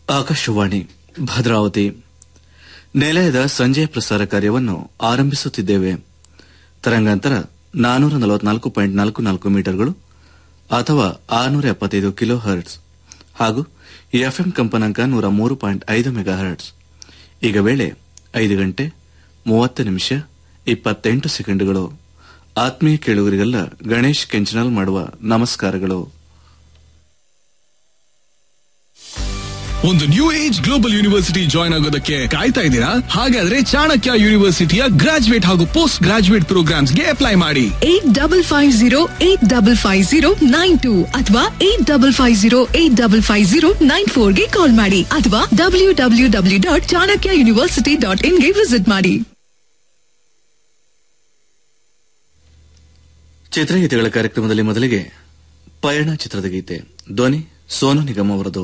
ಆಕಾಶವಾಣಿ ಭದ್ರಾವತಿ ನಿಲಯದ ಸಂಜೆ ಪ್ರಸಾರ ಕಾರ್ಯವನ್ನು ಆರಂಭಿಸುತ್ತಿದ್ದೇವೆ ತರಂಗಾಂತರ ನಾನೂರ ನಲವತ್ನಾಲ್ಕು ಪಾಯಿಂಟ್ ನಾಲ್ಕು ನಾಲ್ಕು ಮೀಟರ್ಗಳು ಅಥವಾ ಆರುನೂರ ಎಪ್ಪತ್ತೈದು ಕಿಲೋ ಹರ್ಟ್ಸ್ ಹಾಗೂ ಎಫ್ಎಂ ಕಂಪನಾಂಕ ನೂರ ಮೂರು ಪಾಯಿಂಟ್ ಐದು ಮೆಗಾ ಹರ್ಟ್ಸ್ ಈಗ ವೇಳೆ ಐದು ಗಂಟೆ ಮೂವತ್ತು ನಿಮಿಷ ಇಪ್ಪತ್ತೆಂಟು ಸೆಕೆಂಡುಗಳು ಆತ್ಮೀಯ ಕೇಳುಗರಿಗೆಲ್ಲ ಗಣೇಶ್ ಕೆಂಚನಲ್ ಮಾಡುವ ನಮಸ್ಕಾರಗಳು ಒಂದು new age global university join ಆಗೋದಕ್ಕೆ ಕಾಯ್ತಾ ಇದ್ದೀರಾ ಹಾಗಾದ್ರೆ ಚಾಣಕ್ಯ ಯೂನಿವರ್ಸಿಟಿಯ ಗ್ರಾಜುಯೇಟ್ ಹಾಗೂ ಪೋಸ್ಟ್ ಗ್ರಾಜುಯೇಟ್ ಪ್ರೋಗ್ರಾಮ್ಸ್ ಗೆ ಅಪ್ಲೈ ಮಾಡಿ eight double five zero eight double five zero nine two ಅಥವಾ eight double five zero eight double five zero nine four ಗೆ ಕಾಲ್ ಮಾಡಿ ಅಥವಾ W W W dot Chanakya university dot in ಗೆ visit ಮಾಡಿ ಚಿತ್ರಗೀತೆಗಳ ಕಾರ್ಯಕ್ರಮದಲ್ಲಿ ಮೊದಲಿಗೆ ಪಯಣ ಚಿತ್ರದ ಗೀತೆ ಧ್ವನಿ ಸೋನು ನಿಗಮ್ ಅವರದು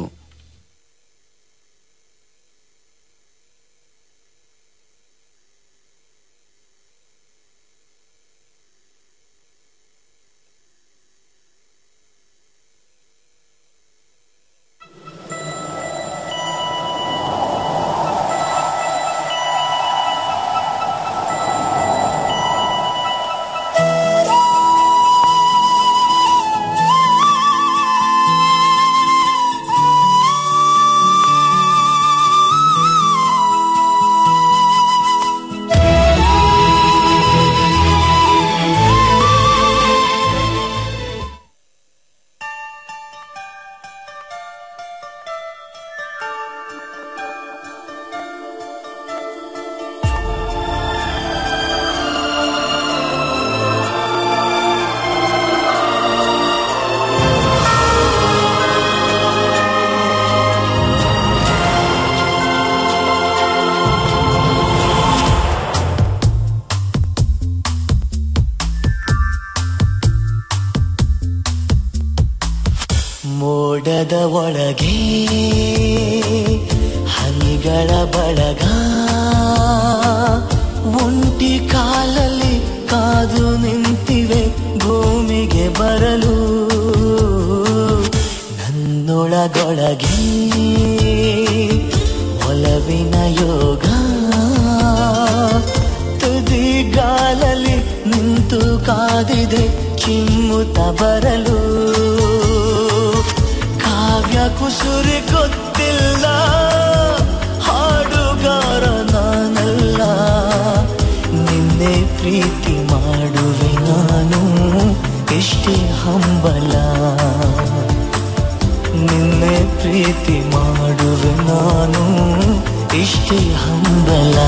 ಮೋಡದ ಒಳಗೆ ಹನಿಗಳ ಬಳಗ ಒಂಟಿ ಕಾಲಲ್ಲಿ ಕಾದು ನಿಂತಿವೆ ಭೂಮಿಗೆ ಬರಲು ನನ್ನೊಳಗೊಳಗೆ ಒಲವಿನ ಯೋಗ ತುದಿಗಾಲಲ್ಲಿ ನಿಂತು ಕಾದಿದೆ ಚಿಮ್ಮುತ್ತ ಬರಲು ಕಾವ್ಯ ಕುಸುರಿ ಗೊತ್ತಿಲ್ಲ ಹಾಡುಗಾರ ನಾನಲ್ಲ ನಿನ್ನೆ ಪ್ರೀತಿ ಮಾಡುವೆ ನಾನು ಎಷ್ಟೇ ಹಂಬಲ ನಿನ್ನೆ ಪ್ರೀತಿ ಮಾಡುವೆ ನಾನು ಇಷ್ಟೇ ಹಂಬಲ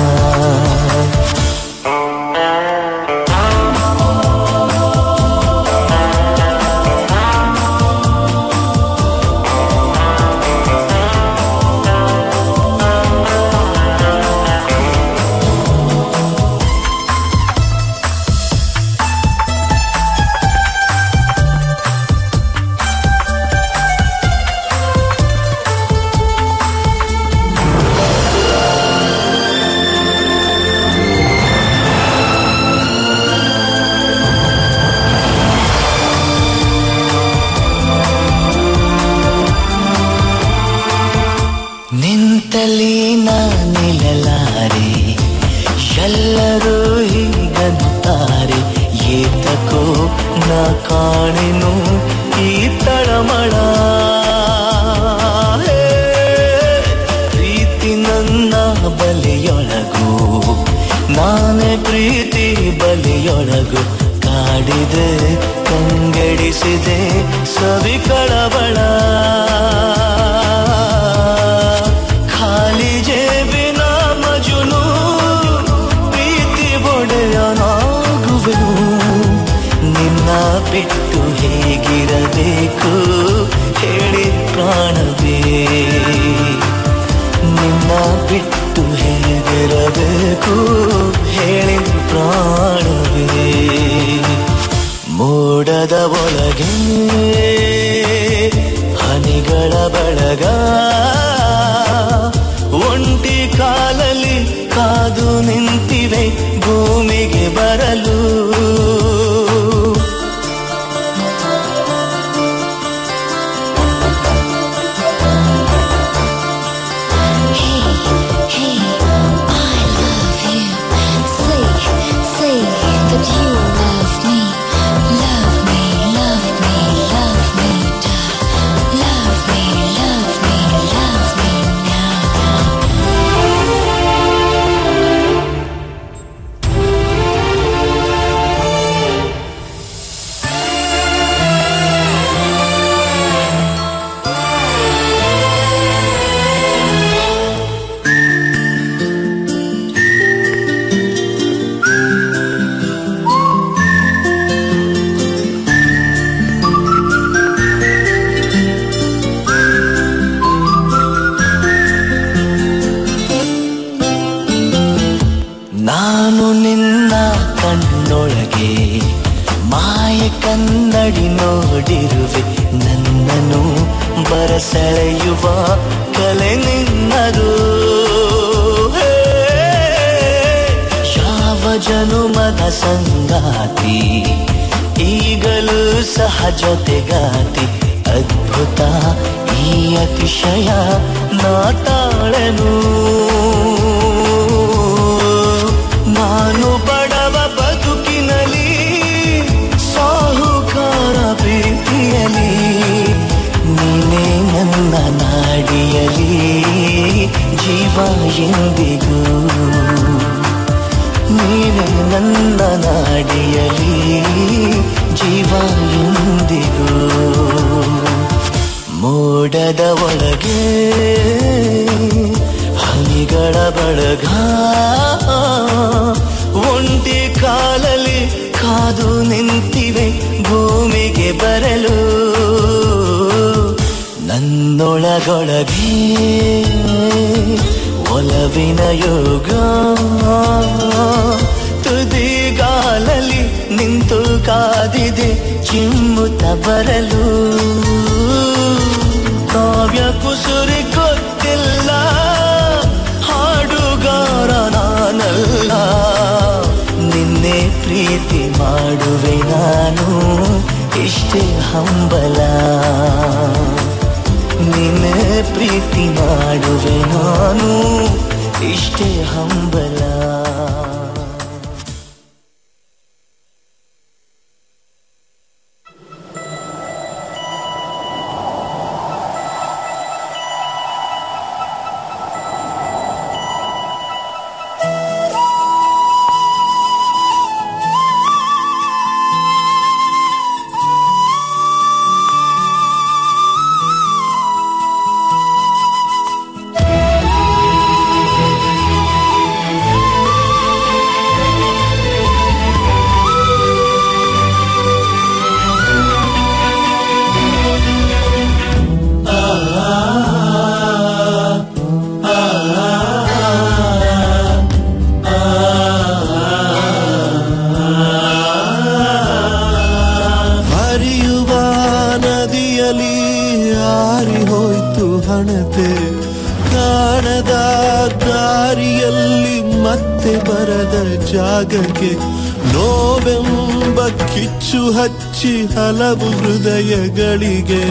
ನಿಂತಲಿ ನಿಲ್ಲಲಾರೆ ಎಲ್ಲರೂ ಹೀಗಂತಾರೆ ಏತಕೋ ನಾ ಕಾಣೆನು ಈ ತಳಮಳ ಹೇ, ಪ್ರೀತಿ ನನ್ನ ಬಲಿಯೊಳಗು ನಾನೇ ಪ್ರೀತಿ ಬಲಿಯೊಳಗು ಕಾಡಿದೆ ಕಂಗೆಡಿಸಿದೆ ಸವಿ ಕಳವಳ ಖಾಲಿ ಜೇಬಿನ ಮಜುನು ಪ್ರೀತಿ ಒಡೆಯನಾಗುವೆನು ನಿನ್ನ ಬಿಟ್ಟು ಹೇಗಿರಬೇಕು ಹೇಳಿ ಪ್ರಾಣವೇ ನಿನ್ನ ಬಿಟ್ಟು ಹೇಗಿರಬೇಕು ಹೇಳಿ ಪ್ರಾಣವೇ ಮೋಡದ ಒಳಗೆ ಹನಿಗಳ ಬಳಗ ಒಂಟಿ ಕಾಲಲ್ಲಿ ಕಾದು ನಿಂತಿವೆ ಭೂಮಿಗೆ ಬರಲು ಸಂಗಾತಿ ಈಗಲೂ ಸಹ ಜೊತೆಗಾತಿ ಅದ್ಭುತ ಈ ಅತಿಶಯ ನಾ ತಾಳನು ನಾನು ಬಡವ ಬದುಕಿನಲಿ ಸಾಹುಕಾರ ಪ್ರೀತಿಯಲಿ ನೀನೇ ನನ್ನ ನಾಡಿಯಲಿ ಜೀವ ಎಂದಿಗೂ ನೀನೆ ನನ್ನ ನಾಡಿಯಲಿ ಜೀವ ಎಂದಿಗೂ ಮೋಡದ ಒಳಗೆ ಹನಿಗಳ ಬಳಗ ಒಂಟಿ ಕಾಲಲ್ಲಿ ಕಾದು ನಿಂತಿವೆ ಭೂಮಿಗೆ ಬರಲು ನನ್ನೊಳಗೊಳಗೆ ಒಲವಿನ ಯೋಗ ತುದಿಗಾಲಲ್ಲಿ ನಿಂತು ಕಾದಿದೆ ಚಿಮ್ಮುತ್ತ ಬರಲು ಕಾವ್ಯ ಕುಸುರಿ ಗೊತ್ತಿಲ್ಲ ಹಾಡುಗಾರ ನಾನಲ್ಲ ನಿನ್ನೆ ಪ್ರೀತಿ ಮಾಡುವೆ ನಾನು ಇಷ್ಟೇ ಹಂಬಲ ನಿನ್ನೆ ಪ್ರೀತಿ ಮಾಡುವೆ ನಾನು ಇಷ್ಟೇ ಹಂಬಲ ಹರಿಯುವ ನದಿಯಲ್ಲಿ ಆರಿ ಹೋಯ್ತು ಹಣತೆ ಕಾಣದ ದಾರಿಯಲ್ಲಿ ಮತ್ತೆ ಬರದ ಜಾಗಕ್ಕೆ ನೋವೆಂಬ ಕಿಚ್ಚು ಹಚ್ಚಿ ಹಲವು ಹೃದಯಗಳಿಗೆ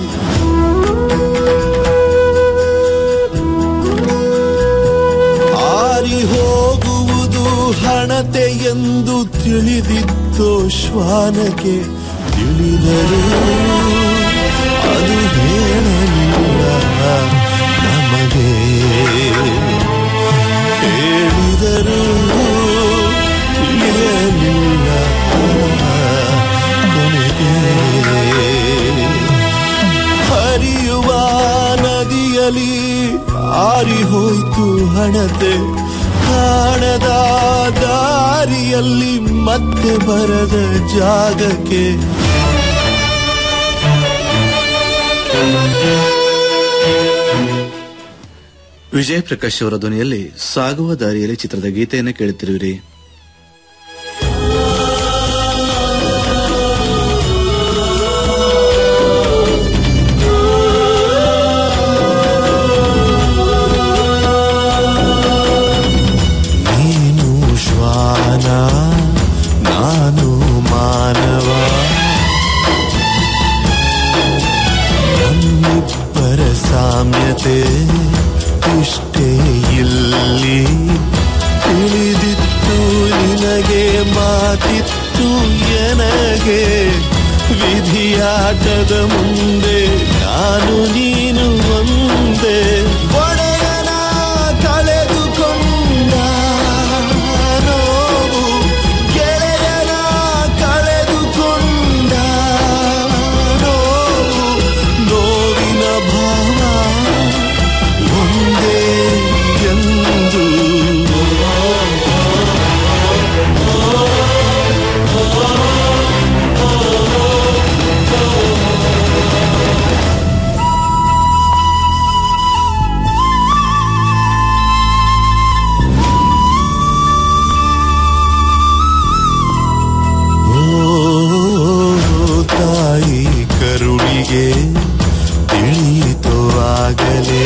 ಆರಿ ಹೋಗುವುದು ಹಣತೆ ಎಂದು ತಿಳಿದಿತ್ತೋ ಶ್ವಾನಕ್ಕೆ ತಿಳಿದರು ಅದು ಹೇಳಲಿಲ್ಲ ನಮಗೆ ಹೇಳಿದರು ತಿಳಿಯಲಿಲ್ಲ ಕೊನೆಗೆ ಹರಿಯುವ ನದಿಯಲ್ಲಿ ಆರಿ ಹೋಯ್ತು ಹಣತೆ ಕಾಣದ ದಾರಿಯಲ್ಲಿ ಮತ್ತೆ ಬರದ ಜಾಗಕ್ಕೆ ವಿಜಯ ಪ್ರಕಾಶ್ ಅವರ ಧ್ವನಿಯಲ್ಲಿ ಸಾಗುವ ದಾರಿಯಲ್ಲಿ ಚಿತ್ರದ ಗೀತೆಯನ್ನು ಕೇಳುತ್ತಿರುವಿರಿ ನೀನು ಶ್ವಾನ ನಾನು ಮಾನವ ನಮ್ಮಿಬ್ಬರ ಸಾಮ್ಯತೆ ಇಷ್ಟೇ ಇಲ್ಲಿ ತಿಳಿದಿತ್ತು ನಿನಗೆ ಮಾತಿತ್ತು ಎನಗೆ ವಿಧಿಯಾಟದ ಮುಂದೆ ನಾನು ನೀನು ಒಂದೇ ಒಡೆಯನ ಕಳೆದುಕೊಂಡ ನೋವು ಗೆಳೆಯನ ಕಳೆದುಕೊಂಡ ನೋವು ನೋವಿನ ಭಾವ ಒಂದೇ ಎಂದು ಓ ತಾಯಿ ಕರುಳಿಗೆ ತಿಳಿಯಿತು ಆಗಲೇ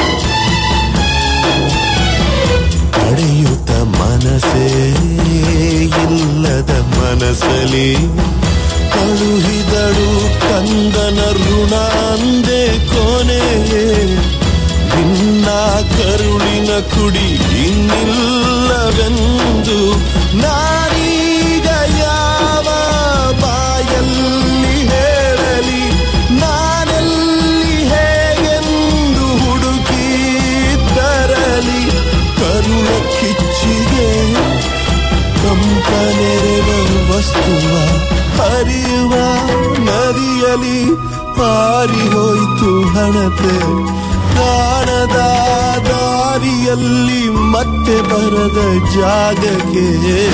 ಪಡೆಯುತ್ತ ಮನಸೇ ಹೇಳಲಿ ಕಳುಹಿದಳು ಕಂದನ ಋಣ ಅಂದೆ ಕೊನೆಯೇ ನಿನ್ನ ಕರುಳಿನ ಕುಡಿ ಇನ್ನಿಲ್ಲವೆಂದು ನಾನೀಗ ಯಾವ ಬಾಯಲ್ಲಿ ಹೇಳಲಿ ನಾನೆಲ್ಲಿ ಹೇಗೆಂದು ಹುಡುಕಿ ತರಲಿ ಕರುಳ ಕಿಚ್ಚಿಗೆ ಕಂಪನೆರೆವ ವಸ್ತುವ ಹರಿಯುವ ನದಿಯಲಿ ಪಾರಿ ಹೋಯ್ತು ಹಣತೆ ಕಾಣದ ದಾರಿಯಲ್ಲಿ ಮತ್ತೆ ಬರದ ಜಾಗಕ್ಕೆ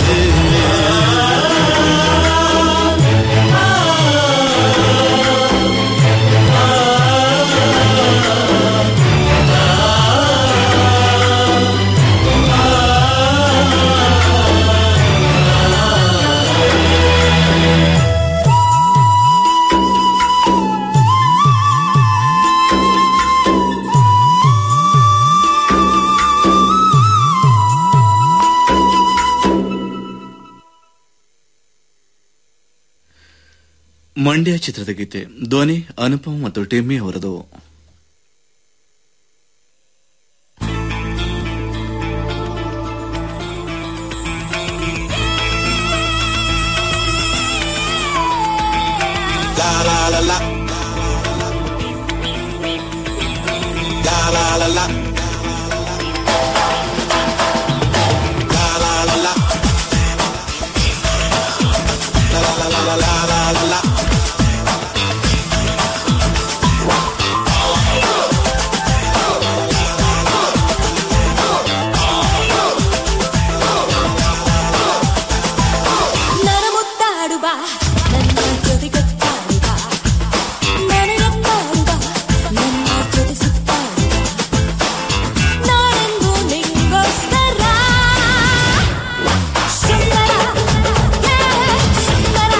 ಮಂಡ್ಯ ಚಿತ್ರದ ಗೀತೆ ಧ್ವನಿ ಅನುಪಮ್ ಮತ್ತು ಟಿಮ್ಮಿ ಅವರದು La la la la. La la la la. La la la la. La la la la la la la la. ನನ ಮುತ್ತಾಡುವ ನನ್ನ ಜೊತೆಗೊತ್ತಾಡುವ ನನಗೊತ್ತಾಡುವ ನನ್ನ ಜೊತೆ ಸುತ್ತಾಡುವ ನಾನೆಂದು ನಿಂಗೋಸ್ಕರ ಸುಂದರ ಹೇ ಸುಂದರ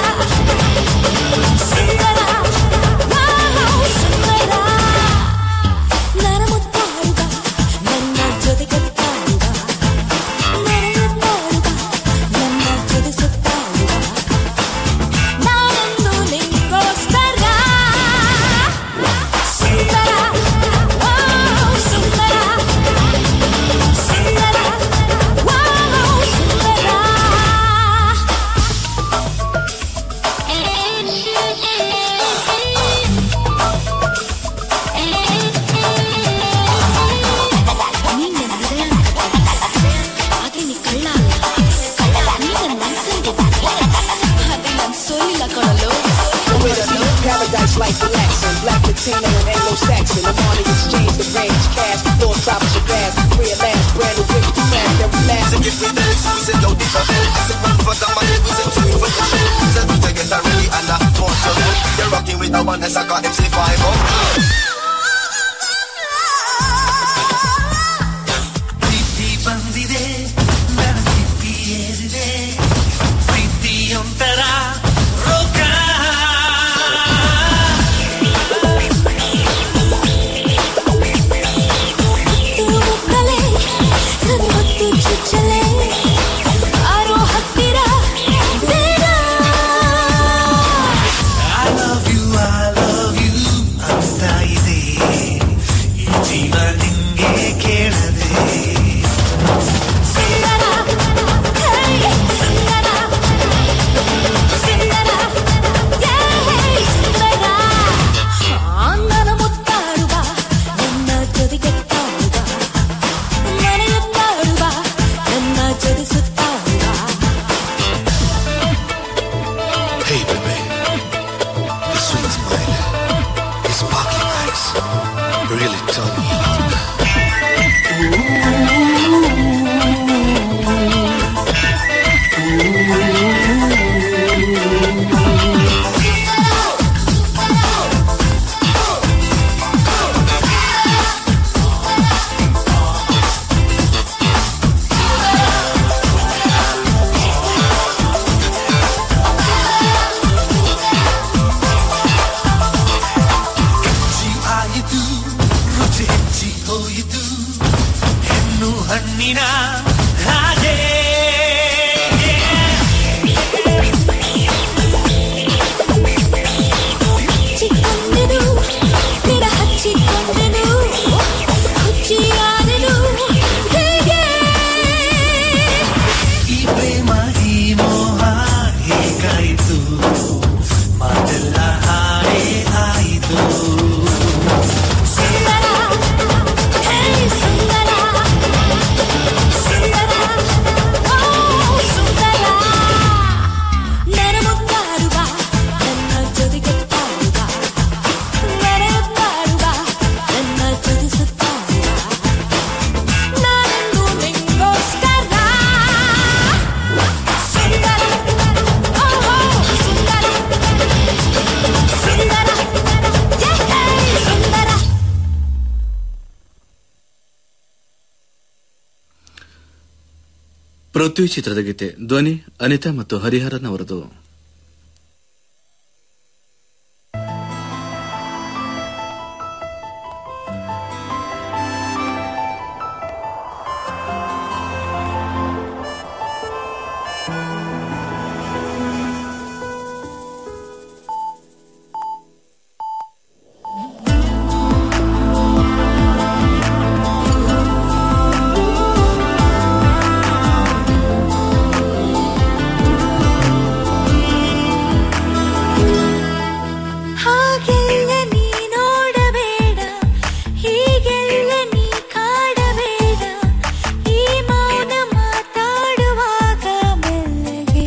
ಸುಂದರ ವಾವ್ ಸುಂದರ ನನ ಮುತ್ತಾಡುವ ನನ್ನ ಜೊತೆಗೊತ್ತಾಡುವ ನನಗೊತ್ತಾಡುವ ನನ್ನ ಜೊತೆ ಸುತ್ತಾಡುವ ನಾನೆಂದು ನಿಂಗೋಸ್ಕರ ಸುಂದರ ವಾವ್ ಸುಂದರ ಸುಂದರ ವಾವ್ ಸುಂದರ ನೀನ್ ನನ್ನ ಹೃದಯ ಆದ್ರೆ ನೀ ಕಳ್ಳ ಅಲ್ಲ ನೀ ನನ್ನ ಮನಸ್ಸಲ್ಲಿ ಆದ್ರೆ ನಾನು ಸೋಲಿಲ್ಲ ಕೊಡಲು Paradise like relaxing, black Latino and Anglo-Saxon. I'm on the exchange, the range, cash, the floor, top of the gas, real last, brand new 50 fast, that we last. Give me the excuse and yo, this a bell. I said, run for the money, we said, two for the shell. Said, we take it ready and I want to know. You're rocking with the one that's I got MC5 up. ಪ್ರೀತಿ ಬಂದಿದೆ ನನ್ನ ಪ್ರೀತಿ ಏರಿದೆ ಪ್ರೀತಿ ಒಂಥರ ರೋಗ ತೂಗುತ್ತಲೇ ನನ್ಗೊತ್ತು ಚುಚ್ಚಲೇ ಆರೋ ಹತ್ತಿರ ಬೇಡ I love you, I love you ಅಂತ ಇದೆ ಈ ಜೀವ ನಿಂಗೆ ಕೇಳದೆ ಸುಂದರ ಹೇ ಸುಂದರ ಸುಂದರ ಯೇ ಸುಂದರ ನನ್ನ ಮುತ್ತಾಡುವ ನನ್ನ ಜೊತೆಗೆತ್ತಾಡುವ ನನಯತ್ತಾಡುವ ನನ್ನ ಜೊತೆ ಸುತ್ತಾಡುವ Hey baby, your sweet smile, your sparkling eyes really turn me on. ಆಯಿತು ರುಚಿ ಹೆಚ್ಚಿ ಹೋಯಿತು ಹೆಣ್ಣು ಹಣ್ಣಿನ ಹಾಗೆ ಪೃಥ್ವಿ ಚಿತ್ರದ ಗೀತೆ ಧ್ವನಿ ಅನಿತಾ ಮತ್ತು ಹರಿಹರನ್ ಅವರದು ಹಾಗೆಲ್ಲ ನೀ ನೋಡಬೇಡ ಹೀಗೆಲ್ಲ ನೀ ಕಾಡಬೇಡ ಈ ಮೌನ ಮಾತಾಡುವಾಗ ಮೆಲ್ಲಗೆ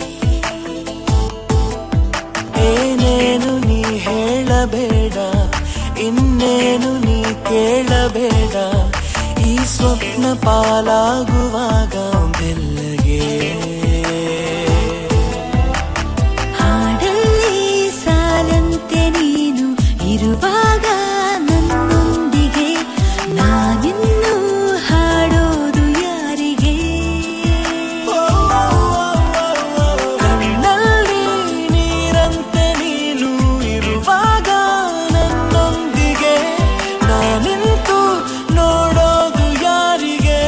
ಏನೇನು ನೀ ಹೇಳಬೇಡ ಇನ್ನೇನು ನೀ ಕೇಳಬೇಡ ಈ ಸ್ವಪ್ನ ಪಾಲಾಗುವಾಗ ಬೆಲ್ಲಗೆ ಹಾಡಲ್ಲಿ ಸಾಲಂತೆ ನೀನು ಇರುವಾಗ ನನ್ನೊಂದಿಗೆ ನಾನಿನ್ನು ಹಾಡೋದು ಯಾರಿಗೆ ಕಣ್ಣಲ್ಲಿ ನೀರಂತೆ ನೀನು ಇರುವಾಗ ನನ್ನೊಂದಿಗೆ ನಾನಿಂತು ನೋಡೋದು ಯಾರಿಗೆ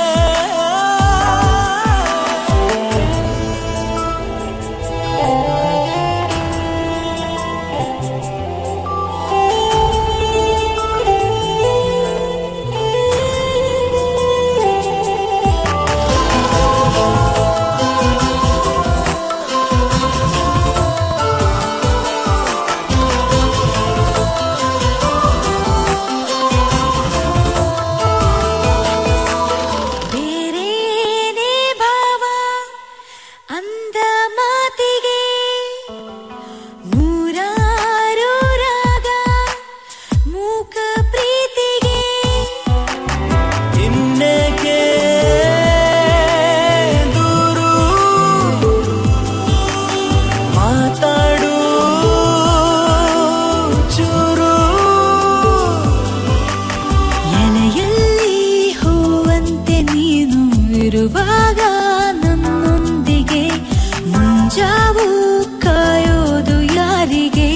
ಬೇರೇನೇ ಭಾವ ಅಂದ ಮಾತಿಗೆ ನೂರಾರು ರಾಗ ಮೂಕ ಪ್ರೀತಿಗೆ ಇನ್ನೇಕೆ ದೂರು ಮಾತಾಡು ಚೂರು ಎಲೆಯಲ್ಲಿ ಹೂವಂತೆ ನೀನು ಇರುವಾಗ ನನ್ನೊಂದಿಗೆ ಮುಂಜಾವು ಕಾಯೋದು ಯಾರಿಗೆ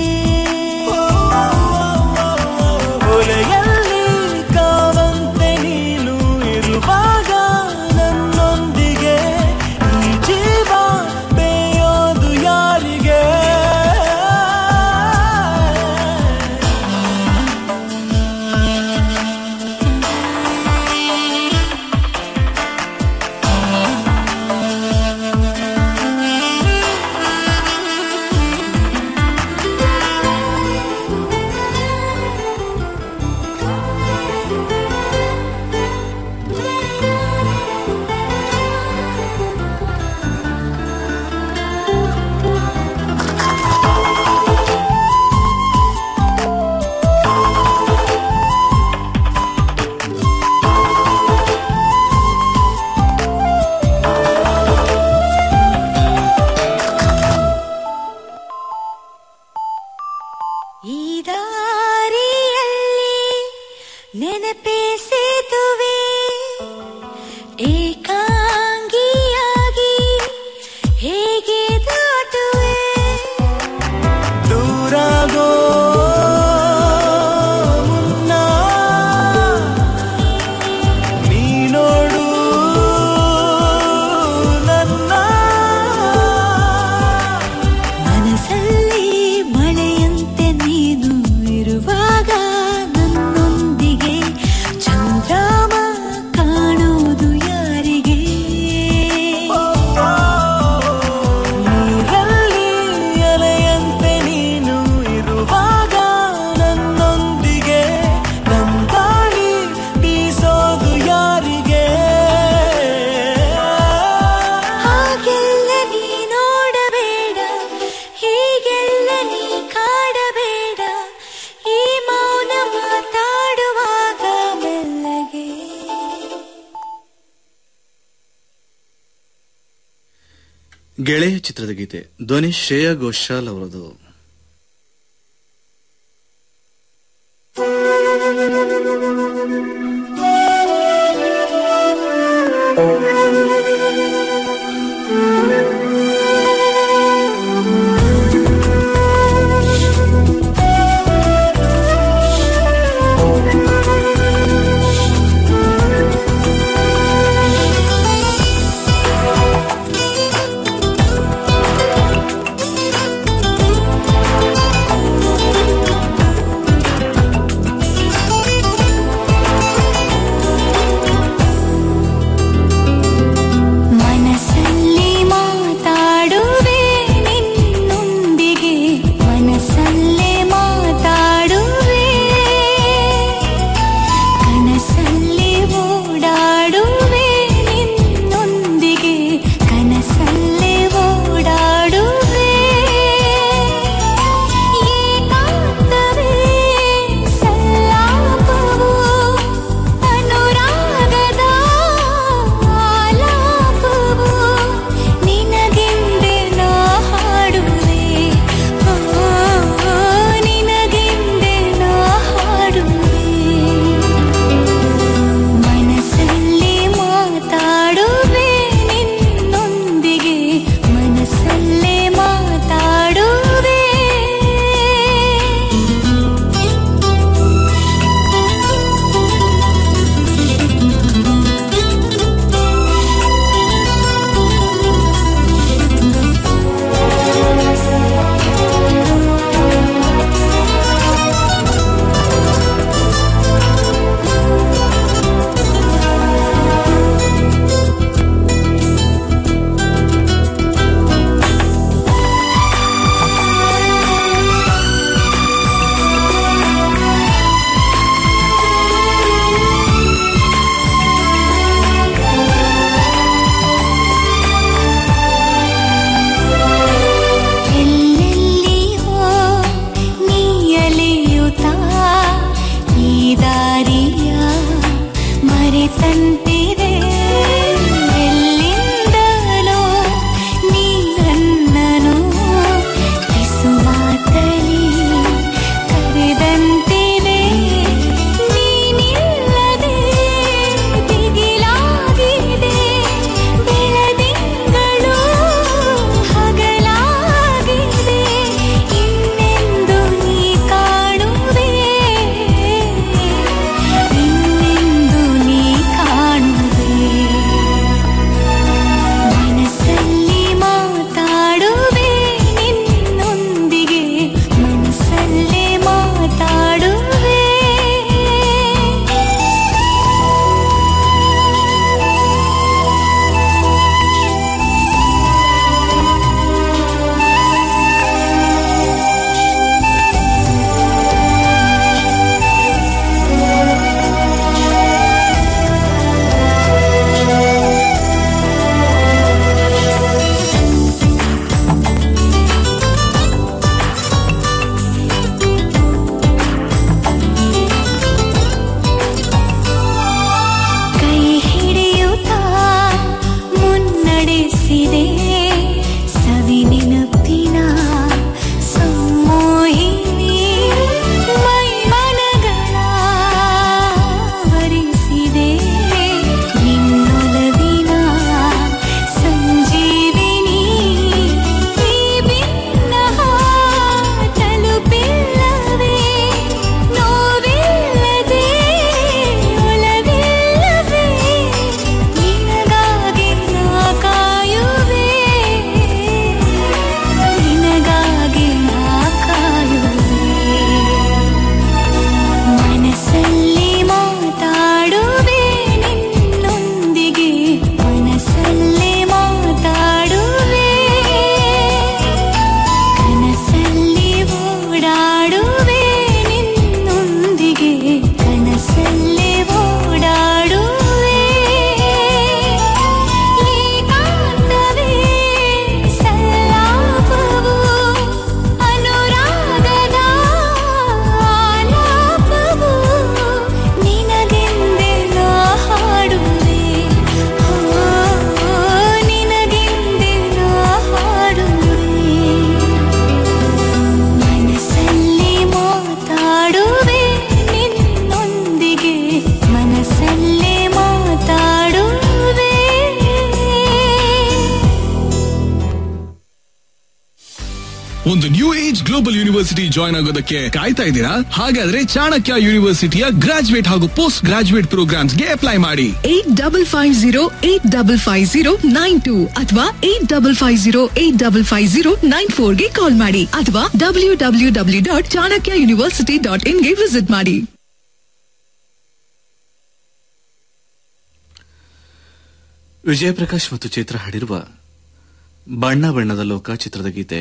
ಒಲೆಯಲ್ಲಿ ಕಾವಂತೆ ನೀನು ಇರುವಾಗ ನನ್ನೊಂದಿಗೆ ಈ ಜೀವ ಬೇಯೋದು ಯಾರಿಗೆ ಈ ದಾರಿಯಲ್ಲಿ ನೆನಪೇ ಸೇತುವೆ ಏಕಾಂಗಿಯಾಗಿ ಹೇಗೆ ದಾಟುವೆ ದೂರಾಗೋ ಮುನ್ನ ನೀ ನೋಡು ನನ್ನ ಮನಸ್ಸಲ್ಲಿ ಮಳೆಯಂತೆ ನೀನು ಇರುವಾಗ ನನ್ನೊಂದಿಗೆ ಚಂದ್ರಾಮ ಕಾಣೋದು ಯಾರಿಗೆ ನೀರಲ್ಲಿ ಅಲೆಯಂತೆ ನೀನು ಇರುವಾಗ ನನ್ನೊಂದಿಗೆ ನಂಗಾಳಿ ಬೀಸೋದು ಯಾರಿಗೆ ಹಾಗೆಲ್ಲ ನೀ ನೋಡಬೇಡ ಹೀಗೆಲ್ಲ ನೀ ಕಾಡಬೇಡ ಈ ಮೌನ ಮಾತಾಡುವಾಗ ಮೆಲ್ಲಗೆ ಗೆಳೆಯ ಚಿತ್ರದ ಗೀತೆ ಧ್ವನಿ ಶ್ರೇಯಾ ಘೋಷಾಲ್ ಅವರದು Thank you. ಒಂದು new age global university join ಆಗೋದಕ್ಕೆ ಕಾಯ್ತಾ ಇದ್ದೀರಾ ಹಾಗಾದ್ರೆ ಚಾಣಕ್ಯ ಯೂನಿವರ್ಸಿಟಿಯ ಗ್ರಾಜುಯೇಟ್ ಹಾಗೂ ಪೋಸ್ಟ್ ಗ್ರಾಜುಯೇಟ್ ಪ್ರೋಗ್ರಾಮ್ಸ್ಗೆ ಅಪ್ಲೈ ಮಾಡಿ eight double five zero eight double five zero nine two ಅಥವಾ eight double five zero eight double five zero nine four ಗೆ ಕಾಲ್ ಮಾಡಿ ಅಥವಾ W W W dot Chanakya university dot in ಗೆ visit ಮಾಡಿ ವಿಜಯಪ್ರಕಾಶ್ ಮತ್ತು ಚಿತ್ರ ಹಾಡಿರುವ ಬಣ್ಣ ಬಣ್ಣದ ಲೋಕ ಚಿತ್ರದ ಗೀತೆ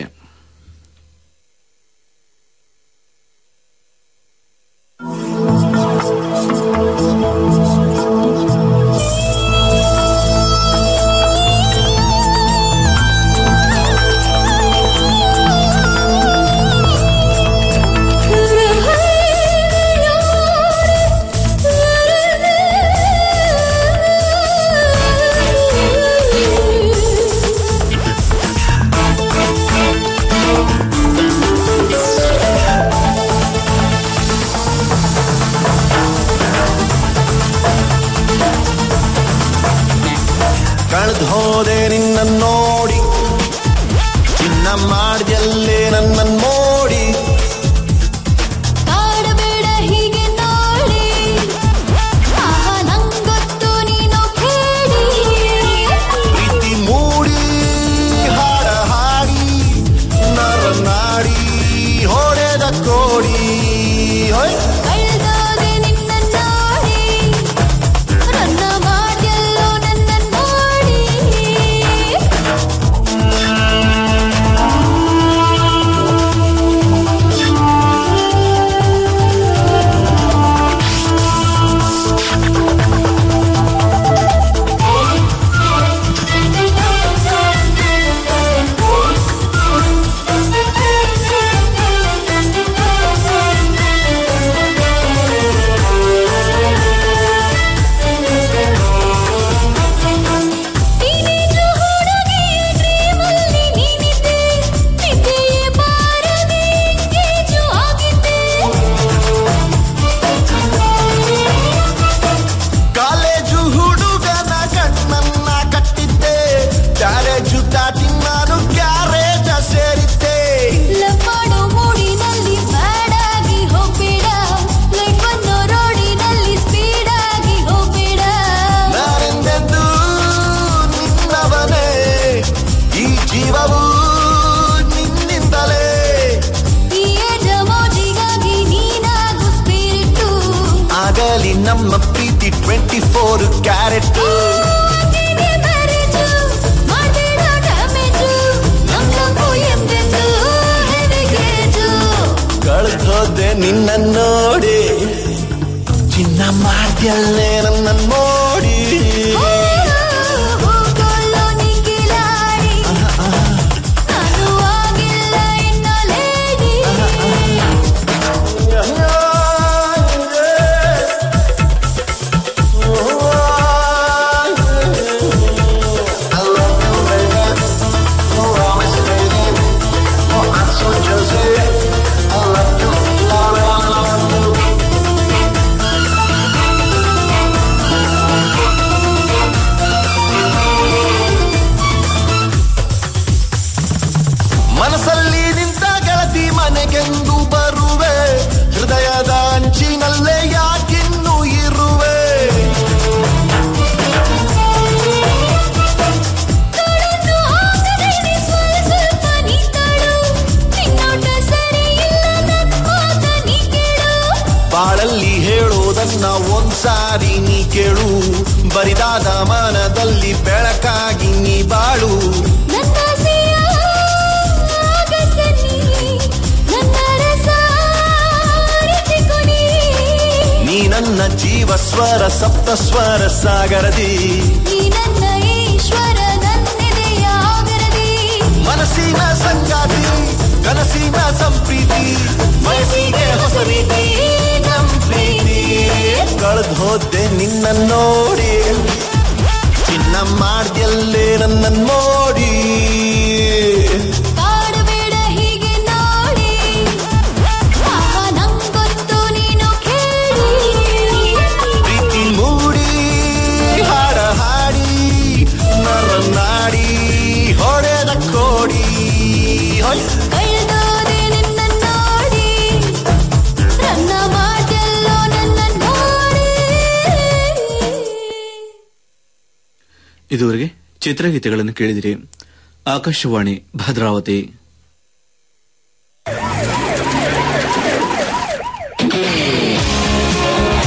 ಕಳೆದು ಹೋದೆ ನಿನ್ನ ನೋಡಿ ಚಿನ್ನ ಮಾಡ್ದಲ್ಲೇ ನನ್ನ ಮೋಡಿ ಕಾಡಬೇಡ ಹೀಗೆ ನೋಡಿ ಆಹಾ ನಂಗೊತ್ತು ನೀನು ಕೇಳಿ ಪ್ರೀತಿ ಮೂಡಿ ಹಾಡ ಹಾಡಿ ನರ ನಾಡಿ ಹೊಡೆದ ಕೋಡಿ ಹೊಯ್ ಕಳ್ದೋದೆ ನಿನ್ನ ನೋಡಿ ರನ್ನ ಮಾಡ್ಯಲ್ಲೋ ನನ್ನ ನೋಡಿ ಟೀನೇಜು ಹುಡುಗಿ ಡ್ರೀಮಲ್ಲಿ ನೀನಿದ್ದೆ ನಿದ್ದೆಯೇ ಬಾರದೆ ಎಂಗೇಜು ಆಗಿದ್ದೆ ಕಾಲೇಜು ಹುಡುಗನ ಕಣ್ಣನ್ನ ಕಟ್ಟಿದ್ದೆ ಕ್ಯಾರೇಜು ದಾಟಿ ನಾನು ಕ್ಯಾರೇಜ ಸೇರಿದ್ದೆ ಲವ್ ಮಾಡೋ ಮೂಡಿನಲ್ಲಿ ಬ್ಯಾಡಾಗಿ ಹೋಗ್ಬೇಡ ಲೈಫ್ ಅನ್ನೋ ರೋಡಿನಲ್ಲಿ ಸ್ಪೀಡಾಗಿ ಹೋಗ್ಬೇಡ ನಾನೆಂದೆಂದು ನಿನ್ನವನೇ ಈ ಜೀವವು ನಿನ್ನಿಂದಲೇ ಈ ಏಜ ಮೋಜಿಗಾಗಿ ನೀನಾಗು ಸ್ಪಿರಿಟ್ಟು ಆಗಲಿ ನಮ್ಮ ಪ್ರೀತಿ ಟ್ವೆಂಟಿ ಫೋರ್ ಕ್ಯಾರೆಟ್ ಅದೇನೆ ಮ್ಯಾರೇಜು ಮಾಡಬೇಡ ಡ್ಯಾಮೇಜು ನಮ್ ಲಂಬು ಎಂದೆಂದು ಹೆವಿ ಗೇಜು ಕಳೆದೋದೆ ನಿನ್ನ ನೋಡಿ ಚಿನ್ನ ಮಾಡ್ಯಲ್ಲೇ ನನ್ನ ನೋಡಿ ಹೋಗೋಲ್ಲೋ ನೀ ಕಿಲಾಡಿ ನಾನು ಆಗಿಲ್ಲ ಇನ್ನ ಲೇಡಿ ಮನಸ್ಸಲ್ಲಿ ನಿಂತ ಗೆಳತಿ ಮನೆಗೆಂದು ಬರುವೆ ಹೃದಯದ ಅಂಚಿನಲ್ಲೇ ಯಾಕಿನ್ನು ಇರುವೆ ಕಣ್ಣು ಹಾಕದೆ ನೀ ಸ್ವಲ್ಪ ಸ್ವಲ್ಪ ನೀ ತಡು ನಿನ್ನೋಟ ಸರಿ ಇಲ್ಲ ನನ್ ಮಾತ ನೀ ಕೇಳು ಬಾಳಲ್ಲಿ ಹೇಳೋದನ್ನ ಒಂದ್ಸಾರಿ ನೀ ಕೇಳು ಬರಿದಾದ ಮನದಲ್ಲಿ ಬೆಳಕಾಗಿ ನೀ ಬಾಳು ನನ್ನ ಆಸೆಯ ಆಗಸ ನೀ ನನ್ನ ರಸ ಅರಿತಿಕೊ ನೀ ನೀ ನನ್ನ ಜೀವ ಸ್ವರ ಸಪ್ತ ಸ್ವರ ಸಾಗರದಿ ನೀ ನನ್ನ ಈಶ್ವರ ನನ್ನೆದೆಯ ಆಗರದಿ ಮನಸ್ಸಿನ ಸಂಗಾತಿ ಕನಸಿನ ಸಂಪ್ರೀತಿ ವಯಸ್ಸಿಗೆ ಹೊಸ ರೀತಿ ನಮ್ ಪ್ರೀತಿ ಕಳೆದು ಹೋದೆ ನಿನ್ನ ನೋಡಿ ಚಿನ್ನ ಮಾಡ್ದಲ್ಲೇ ನನ್ನ ಮೋಡಿ ಕಾಡಬೇಡ ಹೀಗೆ ನೋಡಿ ಆಹಾ ನಂಗೊತ್ತು ನೀನು ಕೇಳಿ ಪ್ರೀತಿ ಮೂಡಿ ಹಾಡ ಹಾಡಿ ನರ ನಾಡಿ ಹೊಡೆದ ಕೋಡಿ ಹೊಯ್ ಕಳೆದ ಇದುವರೆಗೆ ಚಿತ್ರಗೀತೆಗಳನ್ನು ಕೇಳಿದಿರಿ ಆಕಾಶವಾಣಿ ಭದ್ರಾವತಿ